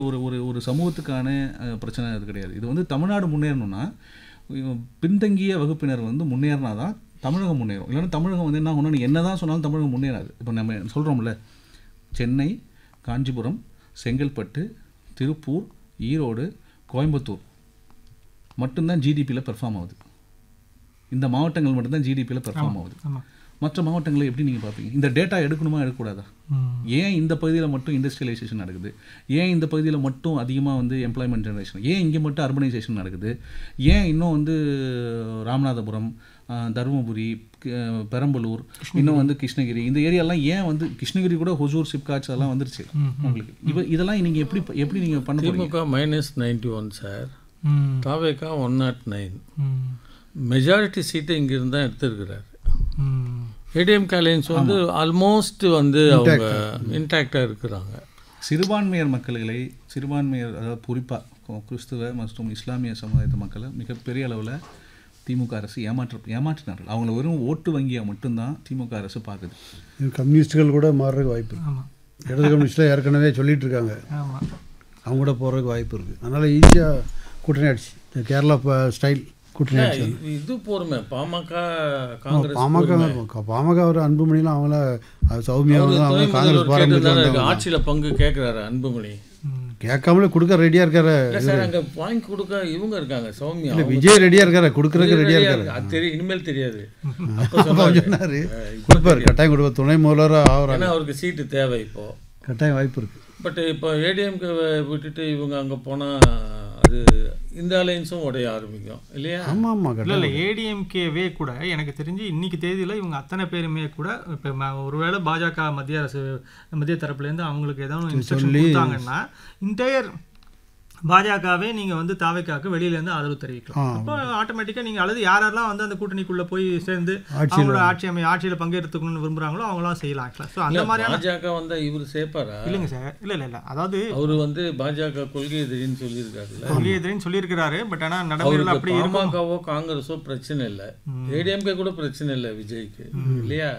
ஒரு ஒரு ஒரு சமூகத்துக்கான அஹ், பிரச்சனை அது கிடையாது இது வந்து தமிழ்நாடு முன்னேறணும்னா இவன் பின்தங்கிய வகுப்பினர் வந்து முன்னேறினா தான் தமிழகம் முன்னேறும் இல்லைன்னா தமிழகம் வந்து என்ன ஒன்று என்ன தான் சொன்னாலும் தமிழகம் முன்னேறாது இப்போ நம்ம சொல்கிறோம்ல சென்னை காஞ்சிபுரம் செங்கல்பட்டு திருப்பூர் ஈரோடு கோயம்புத்தூர் மட்டும்தான் ஜிடிபியில் பெர்ஃபார்ம் ஆகுது இந்த மாவட்டங்கள் மட்டும்தான் ஜிடிபியில் பெர்ஃபார்ம் ஆகுது ஆமாம் மற்ற மாவட்டங்களை எப்படி நீங்கள் பார்ப்பீங்க இந்த டேட்டா எடுக்கணுமா எடுக்கக்கூடாதா ம் ஏன் இந்த பகுதியில் மட்டும் இண்டஸ்ட்ரியலைசேஷன் நடக்குது ஏன் இந்த பகுதியில் மட்டும் அதிகமாக வந்து எம்ப்ளாய்மெண்ட் ஜெனரேஷன் ஏன் இங்கே மட்டும் அர்பனைசேஷன் நடக்குது ஏன் இன்னும் வந்து ராமநாதபுரம் ஆஹ், தருமபுரி க- பெரம்பலூர் இன்னும் வந்து கிருஷ்ணகிரி இந்த ஏரியாலாம் ஏன் வந்து கிருஷ்ணகிரி கூட ஹொசூர் சிப்காட்ஸ் எல்லாம் வந்துருச்சு உங்களுக்கு இவ இதெல்லாம் நீங்கள் எப்படி எப்படி நீங்கள் பண்ண போறீங்க திமுக மைனஸ் நைன்டி ஒன் சார் ம் தாவேக்கா ஒன் நாட் நைன் ம் மெஜாரிட்டி சீட்டை இங்கிருந்து தான் எடுத்திருக்கிறாரு ம் ஏடிஎம் அலையன்ஸ் வந்து ஆல்மோஸ்ட் வந்து அவங்க இன்டாக்டாக இருக்கிறாங்க சிறுபான்மையர் மக்களை சிறுபான்மையர் அதாவது குறிப்பாக கிறிஸ்துவ மற்றும் இஸ்லாமிய சமுதாயத்து மக்களை மிகப்பெரிய அளவில் திமுக அரசு ஏமாற்ற ஏமாற்றினார்கள் அவங்கள வெறும் ஓட்டு வங்கியாக மட்டும்தான் திமுக அரசு பார்க்குது இது கம்யூனிஸ்ட்டுகள் கூட மாறுறதுக்கு வாய்ப்பு இருக்கு ஆமாம் இடது கம்யூனிஸ்டில் ஏற்கனவே சொல்லிட்டு இருக்காங்க ஆமாம் அவங்க கூட போகிறதுக்கு வாய்ப்பு இருக்குது அதனால் ஈஸியாக கூட்டணி ஆயிடுச்சு இந்த கேரளா ப- ஸ்டைல் கூட்டணி ஆயிடுச்சு இது- இது பொறுமை பாமக காங்கிரஸ் பாமக பாமக ஒரு அன்புமணிலாம் அவங்கள அது சௌமியாவும் அவங்க துணை காங்கிரஸ் முதல்வர் பாரம்பரியத்தில் கேட்டுதானே வந்தவங்க இருக்கு. ஆட்சியில பங்கு கேட்குறாரு அன்புமணி ம் கேட்காமலே கொடுக்க ரெடியாக இருக்காரு இல்ல சார் அங்க வாங்கி கொடுக்க இவங்க இருக்காங்க சௌமியா இல்லை விஜய் ரெடியாக இருக்காரு கொடுக்குறதுக்கு ரெடியாக ரெடியா இருக்காரு இருக்கு. அது தெரியும் இனிமேல் தெரியாது அப்போ சொன்னார் கொடுப்பாரு கட்டாயம் கொடுப்பார் துணை முதல்வராக ஆகிறாங்க ஏன்னா அவருக்கு சீட்டு தேவை இப்போ கட்டாயம் வாய்ப்பு இருக்குது பட் இப்போ ஏடிஎம்கே விட்டுட்டு இவங்க அங்க போனா அது இந்த அலைன்ஸும் உடைய ஆரம்பிக்கும் இல்லையா ஆமாம் ஆமாம் இல்லை கட்டாயம் இல்லை ஏடிஎம்கேவே கூட எனக்கு தெரிஞ்சு இன்னைக்கு தேதியில் இவங்க அத்தனை பேருமே கூட இப்போ ஒருவேளை பாஜக மத்திய அரசு மத்திய தரப்புலேருந்து அவங்களுக்கு ஏதாவது இன்ஸ்ட்ரக்ஷன் கொடுத்தாங்கன்னா இன்டையர் பாஜகவே நீங்கள் வந்து தாவைக்காக்கு வெளியிலேருந்து ஆதரவு தெரிவிக்கலாம் அப்போ ஆட்டோமேட்டிக்காக நீங்கள் அல்லது யாரெல்லாம் வந்து அந்த கூட்டணிக்குள்ளே போய் சேர்ந்து அவங்களோட ஆட்சி அமை ஆட்சியில் பங்கெடுத்துக்கணும்னு விரும்புகிறாங்களோ அவங்களாம் செய்யலாம் ஆக்சுவலாக ஸோ அந்த மாதிரியான பாஜக வந்தா இவர் சேர்ப்பாரா இல்லைங்க சார் இல்லை இல்லை இல்லை அதாவது அவரு வந்து பாஜக கொள்கை எதிரின்னு சொல்லியிருக்காருல்ல வெளியேதுன்னு சொல்லியிருக்கிறாரு பட் ஆனால் நடைமுறையில் அவருக்கு அப்படி இருக்கும் பாமகவோ காங்கிரஸோ பிரச்சனை இல்லை ஏடிஎம்கே கூட பிரச்சனை இல்லை விஜய்க்கு இல்லையா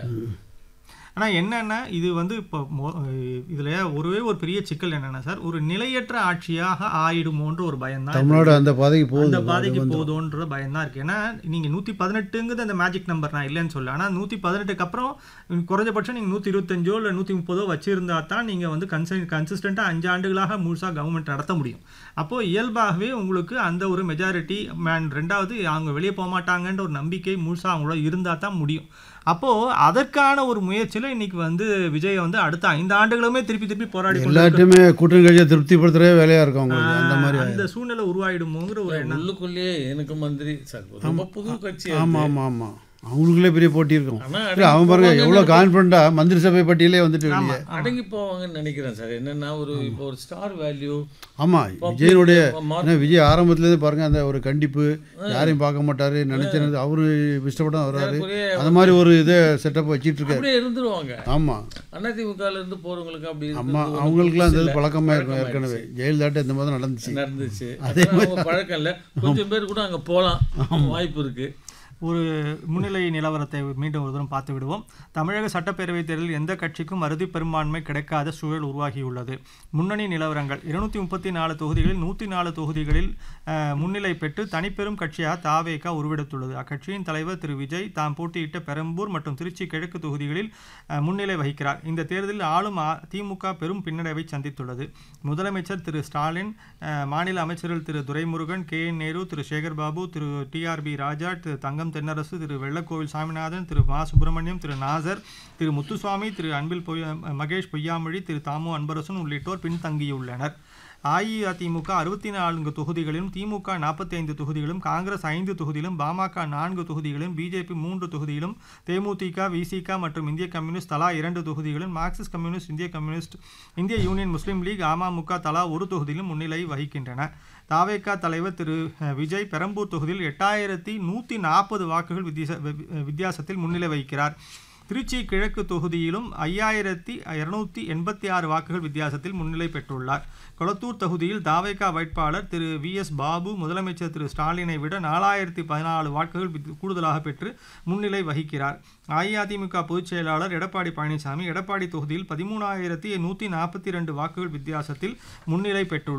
ஆனால் என்னன்னா இது வந்து இப்போ இதில் ஒருவே ஒரு பெரிய சிக்கல் என்னன்னா சார் ஒரு நிலையற்ற ஆட்சியாக ஆயிடுமோன்ற ஒரு பயம்தான் தமிழ்நாடு அந்த பாதைக்கு போகுது அந்த பாதைக்கு போகுதோன்ற பயம் தான் இருக்கு ஏன்னா நீங்க நூத்தி பதினெட்டுங்கிறது அந்த மேஜிக் நம்பர் நான் இல்லைன்னு சொல்ல ஆனா நூத்தி பதினெட்டுக்கு அப்புறம் குறைஞ்சபட்சம் நீங்க நூத்தி இருபத்தஞ்சோ இல்லை நூத்தி முப்பதோ வச்சிருந்தா தான் நீங்க வந்து கன்சன் கன்சிஸ்டண்டா அஞ்சு ஆண்டுகளாக முழுசா கவர்மெண்ட் நடத்த முடியும் அப்போ இயல்பாகவே உங்களுக்கு அந்த ஒரு மெஜாரிட்டி மேன் ரெண்டாவது அவங்க வெளியே போக மாட்டாங்கன்ற ஒரு நம்பிக்கை முழுசா அவங்களோட இருந்தா தான் முடியும் அப்போ அதற்கான ஒரு முயற்சியில இன்னைக்கு வந்து விஜய் வந்து அடுத்த ஐந்து ஆண்டுகளுமே திருப்பி திருப்பி போராடி கொண்டு எல்லாத்தையுமே கூட்டணி கட்சியை திருப்திப்படுத்துறதே வேலையாக இருக்கும் அவங்களுக்கு அந்த மாதிரி அந்த சூழ்நிலை உருவாயிடுமோங்கிற ஒரு எண்ணம் உள்ளுக்குள்ளேயே எனக்கு மந்திரி சார் ரொம்ப புது கட்சி அது. ஆமாம் ஆமாம் ஆமாம் அவங்களுக்குள்ளே பெரிய போட்டி இருக்கும் ஆனா இல்லை அவன் பாருங்க எவ்வளோ கான்ஃபிடண்ட்டாக மந்திரி சபை பட்டியலே வந்துட்டு வெளியே அடங்கி போவாங்கன்னு நினைக்கிறேன் சார் என்னன்னா ஒரு இப்போ ஒரு ஸ்டார் வேல்யூ ஆமாம் விஜயனுடைய மா- ஏன்னா விஜய் ஆரம்பத்துலேருந்து பாருங்க அந்த ஒரு கண்டிப்பு யாரையும் பார்க்க மாட்டாரு நினைச்சது அவரு இஷ்டப்பட்டு தான் வர்றாரு அந்த மாதிரி ஒரு இதை செட்டப் வச்சிட்டு இருக்காரு அப்படியே இருந்துருவாங்க ஆமாம் அதிமுகல இருந்து போறவங்களுக்கு அப்படி அம்மா இருக்கிறது ஒண்ணும் அவங்களுக்குலாம் இந்த இது புதுசு இல்ல. பழக்கமாக இருக்கும் பழக்கமாயிடுச்சு. ஏற்கனவே ஜெயலலிதாட்ட இந்த மாதிரி நடந்துச்சு நடந்துச்சு அவங்க பழக்கம் இல்லை கொஞ்சம் பேர் கூட அங்க போலாம் வாய்ப்பு இருக்கு ஒரு முன்னிலை நிலவரத்தை மீண்டும் ஒரு தூரம் பார்த்து விடுவோம் தமிழக சட்டப்பேரவைத் தேர்தலில் எந்த கட்சிக்கும் அறுதி பெரும்பான்மை கிடைக்காத சூழல் உருவாகியுள்ளது முன்னணி நிலவரங்கள் இருநூத்தி முப்பத்தி நாலு தொகுதிகளில் நூற்றி நாலு தொகுதிகளில் அஹ், முன்னிலை பெற்று தனிப்பெரும் கட்சியாக தாவேகா உருவெடுத்துள்ளது அக்கட்சியின் தலைவர் திரு விஜய் தாம் போட்டியிட்ட பெரம்பூர் மற்றும் திருச்சி கிழக்கு தொகுதிகளில் அஹ், முன்னிலை வகிக்கிறார் இந்த தேர்தலில் ஆளும் அ- திமுக பெரும் பின்னடைவை சந்தித்துள்ளது முதலமைச்சர் திரு ஸ்டாலின் அஹ், மாநில அமைச்சர்கள் திரு துரைமுருகன் கே என் நேரு திரு சேகர் பாபு திரு டிஆர்பி ராஜா திரு தங்கம் தென்னரசு திரு வெள்ளக்கோவில் சாமிநாதன் திரு மா சுப்பிரமணியம் திரு நாசர் திரு முத்துசுவாமி திரு அன்பில் பொய் மகேஷ் பொய்யாமொழி திரு தாமு அன்பரசன் உள்ளிட்டோர் பின்தங்கியுள்ளனர் அஇஅதிமுக அறுபத்தி நான்கு தொகுதிகளிலும் திமுக நாற்பத்தி ஐந்து தொகுதிகளும் காங்கிரஸ் ஐந்து தொகுதியிலும் பாமக நான்கு தொகுதிகளும் பிஜேபி மூன்று தொகுதியிலும் தேமுதிக விசிக மற்றும் இந்திய கம்யூனிஸ்ட் தலா இரண்டு தொகுதிகளும் மார்க்சிஸ்ட் கம்யூனிஸ்ட் இந்திய கம்யூனிஸ்ட் இந்திய யூனியன் முஸ்லீம் லீக் அமமுக தலா ஒரு தொகுதியிலும் முன்னிலை வகிக்கின்றன தாவேகா தலைவர் திரு அஹ், விஜய் பெரம்பூர் தொகுதியில் எட்டாயிரத்தி நூற்றி நாற்பது வாக்குகள் வித்தியாச வி- வித்தியாசத்தில் முன்னிலை வகிக்கிறார் திருச்சி கிழக்கு தொகுதியிலும் ஐயாயிரத்தி இருநூத்தி எண்பத்தி ஆறு வாக்குகள் வித்தியாசத்தில் முன்னிலை பெற்றுள்ளார் கொளத்தூர் தொகுதியில் தாவேகா வேட்பாளர் திரு வி எஸ் பாபு முதலமைச்சர் திரு ஸ்டாலினை விட நாலாயிரத்தி பதினாலு வாக்குகள் வித்- கூடுதலாக பெற்று முன்னிலை வகிக்கிறார் அஇஅதிமுக பொதுச் செயலாளர் எடப்பாடி பழனிசாமி எடப்பாடி தொகுதியில் பதிமூணாயிரத்தி நூற்றி நாற்பத்தி ரெண்டு வாக்குகள் வித்தியாசத்தில் முன்னிலை பெற்றுள்ளார்